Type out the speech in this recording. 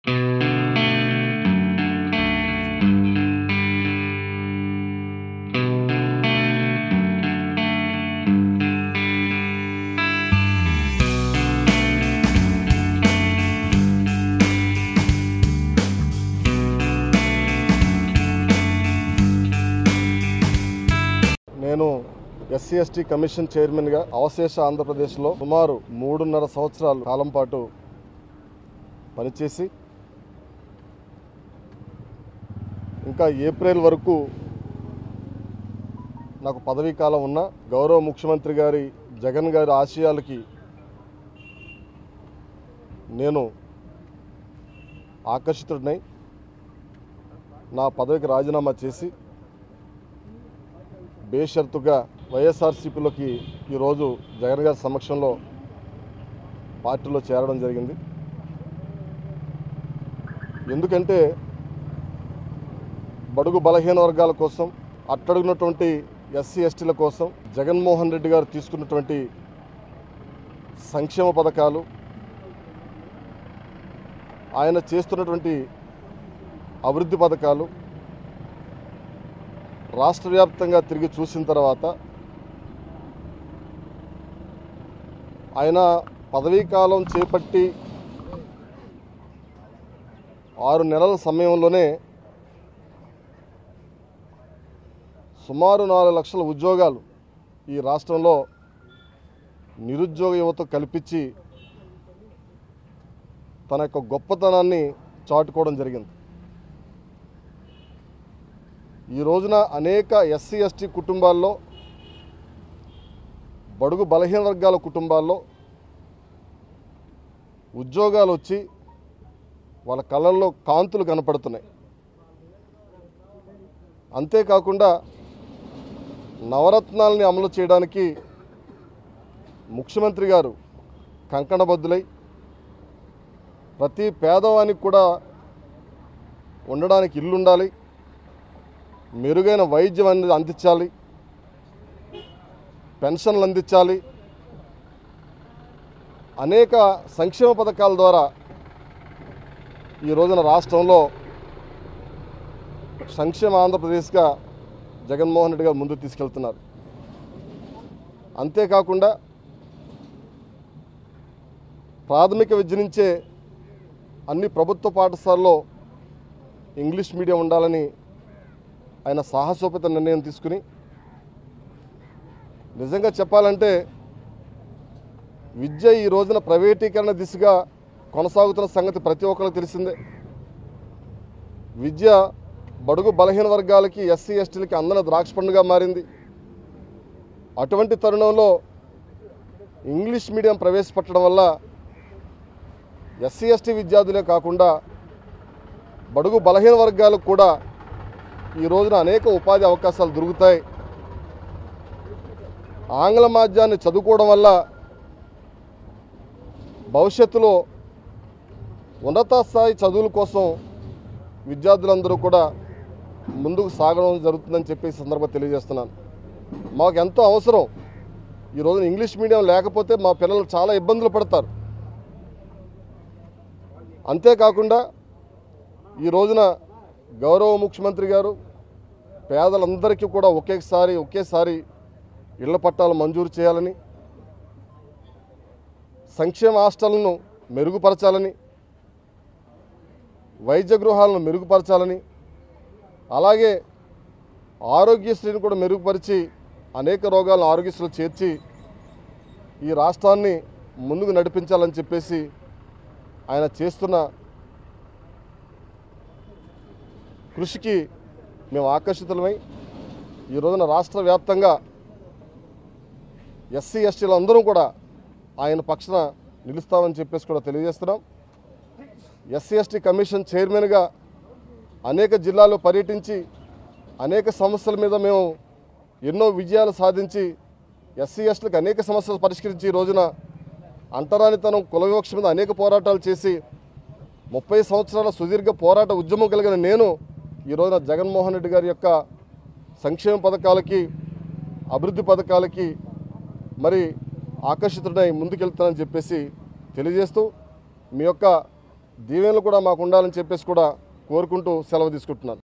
నేను SC ST commission చైర్మన్గా అవశేష ఆంధ్రప్రదేశ్లో సుమారు మూడున్నర సంవత్సరాల కాలం పాటు పనిచేసి ఇంకా ఏప్రిల్ వరకు నాకు పదవీ కాలం ఉన్న గౌరవ ముఖ్యమంత్రి గారి జగన్ గారి ఆశయాలకి నేను ఆకర్షితుడినై నా పదవికి రాజీనామా చేసి బేషరతుగా వైఎస్ఆర్సీపీలోకి ఈరోజు జగన్ గారి సమక్షంలో పార్టీలో చేరడం జరిగింది ఎందుకంటే బడుగు బలహీన వర్గాల కోసం అట్టడుగున్నటువంటి ఎస్సీ ఎస్టీల కోసం జగన్మోహన్ రెడ్డి గారు తీసుకున్నటువంటి సంక్షేమ పథకాలు ఆయన చేస్తున్నటువంటి అభివృద్ధి పథకాలు రాష్ట్ర వ్యాప్తంగా తిరిగి చూసిన తర్వాత ఆయన పదవీ కాలం చేపట్టి ఆరు నెలల సమయంలోనే సుమారు నాలుగు లక్షల ఉద్యోగాలు ఈ రాష్ట్రంలో నిరుద్యోగ యువత కల్పించి తన యొక్క గొప్పతనాన్ని చాటుకోవడం జరిగింది ఈ రోజున అనేక ఎస్సీ ఎస్టీ కుటుంబాల్లో బడుగు బలహీన వర్గాల కుటుంబాల్లో ఉద్యోగాలు వచ్చి వాళ్ళ కళ్ళల్లో కాంతులు కనపడుతున్నాయి అంతేకాకుండా నవరత్నాలని అమలు చేయడానికి ముఖ్యమంత్రి గారు కంకణబద్దులై ప్రతి పేదవానికి కూడా ఉండడానికి ఇల్లు ఉండాలి మెరుగైన వైద్యం అనేది అందించాలి పెన్షన్లు అందించాలి అనేక సంక్షేమ పథకాల ద్వారా ఈ రోజున రాష్ట్రంలో సంక్షేమ ఆంధ్రప్రదేశ్గా జగన్మోహన్ రెడ్డి గారు ముందుకు తీసుకెళ్తున్నారు అంతేకాకుండా ప్రాథమిక విద్య నుంచే అన్ని ప్రభుత్వ పాఠశాలల్లో ఇంగ్లీష్ మీడియం ఉండాలని ఆయన సాహసోపేత నిర్ణయం తీసుకుని నిజంగా చెప్పాలంటే విద్య ఈ రోజున ప్రైవేటీకరణ దిశగా కొనసాగుతున్న సంగతి ప్రతి ఒక్కరికి తెలిసిందే విద్య బడుగు బలహీన వర్గాలకి ఎస్సీ ఎస్టీలకి అందన ద్రాక్ష పండుగ మారింది అటువంటి తరుణంలో ఇంగ్లీష్ మీడియం ప్రవేశపెట్టడం వల్ల ఎస్సీ ఎస్టీ విద్యార్థులే కాకుండా బడుగు బలహీన వర్గాలకు కూడా ఈ రోజున అనేక ఉపాధి అవకాశాలు దొరుకుతాయి ఆంగ్ల మాధ్యాన్ని చదువుకోవడం వల్ల భవిష్యత్తులో ఉన్నత స్థాయి చదువుల కోసం విద్యార్థులందరూ కూడా ముందుకు సాగడం జరుగుతుందని చెప్పి ఈ సందర్భంగా తెలియజేస్తున్నాను మాకు ఎంతో అవసరం ఈ రోజున ఇంగ్లీష్ మీడియం లేకపోతే మా పిల్లలు చాలా ఇబ్బందులు పడతారు అంతేకాకుండా ఈ రోజున గౌరవ ముఖ్యమంత్రి గారు పేదలందరికీ కూడా ఒకేసారి ఒకేసారి ఇళ్ల పట్టాలు మంజూరు చేయాలని సంక్షేమ హాస్టళ్లను మెరుగుపరచాలని వైద్య గృహాలను మెరుగుపరచాలని అలాగే ఆరోగ్యశ్రీని కూడా మెరుగుపరిచి అనేక రోగాలను ఆరోగ్యశ్రీలో చేర్చి ఈ రాష్ట్రాన్ని ముందుకు నడిపించాలని చెప్పేసి ఆయన చేస్తున్న కృషికి మేము ఆకర్షితులమై ఈ రోజున రాష్ట్ర వ్యాప్తంగా ఎస్సీ ఎస్టీలు అందరూ కూడా ఆయన పక్షాన నిలుస్తామని చెప్పేసి కూడా తెలియజేస్తున్నాం ఎస్సీ ఎస్టీ కమిషన్ చైర్మన్గా అనేక జిల్లాల్లో పర్యటించి అనేక సమస్యల మీద మేము ఎన్నో విజయాలు సాధించి ఎస్సీ ఎస్టీలకు అనేక సమస్యలు పరిష్కరించి ఈ రోజున అంటరానితనం కుల వివక్ష మీద అనేక పోరాటాలు చేసి ముప్పై సంవత్సరాల సుదీర్ఘ పోరాట ఉద్యమం కలిగిన నేను ఈ రోజున జగన్మోహన్ రెడ్డి గారి యొక్క సంక్షేమ పథకాలకి అభివృద్ధి పథకాలకి మరి ఆకర్షితుడై ముందుకెళ్తానని చెప్పేసి తెలియజేస్తూ మీ యొక్క దీవెనలు కూడా మాకు ఉండాలని చెప్పేసి కూడా కోరుకుంటూ సెలవు తీసుకుంటున్నాను